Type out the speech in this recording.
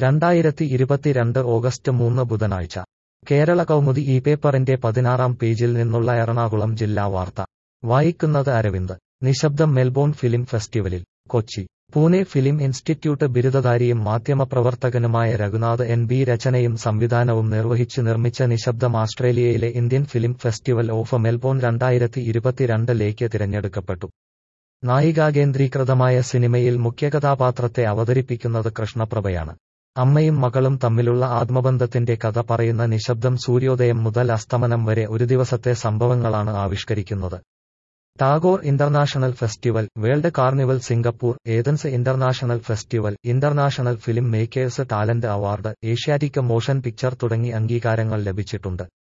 രണ്ടായിരത്തി ഇരുപത്തിരണ്ട് ഓഗസ്റ്റ് മൂന്ന് ബുധനാഴ്ച കേരള കൗമുദി ഈ പേപ്പറിന്റെ പതിനാറാം പേജിൽ നിന്നുള്ള എറണാകുളം ജില്ലാ വാർത്ത വായിക്കുന്നത് അരവിന്ദ് നിശബ്ദം മെൽബോൺ ഫിലിം ഫെസ്റ്റിവലിൽ കൊച്ചി പൂനെ ഫിലിം ഇൻസ്റ്റിറ്റ്യൂട്ട് ബിരുദധാരിയും മാധ്യമപ്രവർത്തകനുമായ രഘുനാഥ് എൻ ബി രചനയും സംവിധാനവും നിർവഹിച്ച് നിർമ്മിച്ച നിശബ്ദം ആസ്ട്രേലിയയിലെ Indian film festival of Melbourne രണ്ടായിരത്തി ഇരുപത്തിരണ്ടിലേക്ക് തിരഞ്ഞെടുക്കപ്പെട്ടു നായികാകേന്ദ്രീകൃതമായ സിനിമയിൽ മുഖ്യകഥാപാത്രത്തെ അവതരിപ്പിക്കുന്നത് കൃഷ്ണപ്രഭയാണ് അമ്മയും മകളും തമ്മിലുള്ള ആത്മബന്ധത്തിന്റെ കഥ പറയുന്ന നിശബ്ദം സൂര്യോദയം മുതൽ അസ്തമനം വരെ ഒരു ദിവസത്തെ സംഭവങ്ങളാണ് ആവിഷ്കരിക്കുന്നത് Tagore international festival world carnival Singapore Athens international festival international film makers talent award Asiatic motion picture തുടങ്ങി അംഗീകാരങ്ങൾ ലഭിച്ചിട്ടുണ്ട്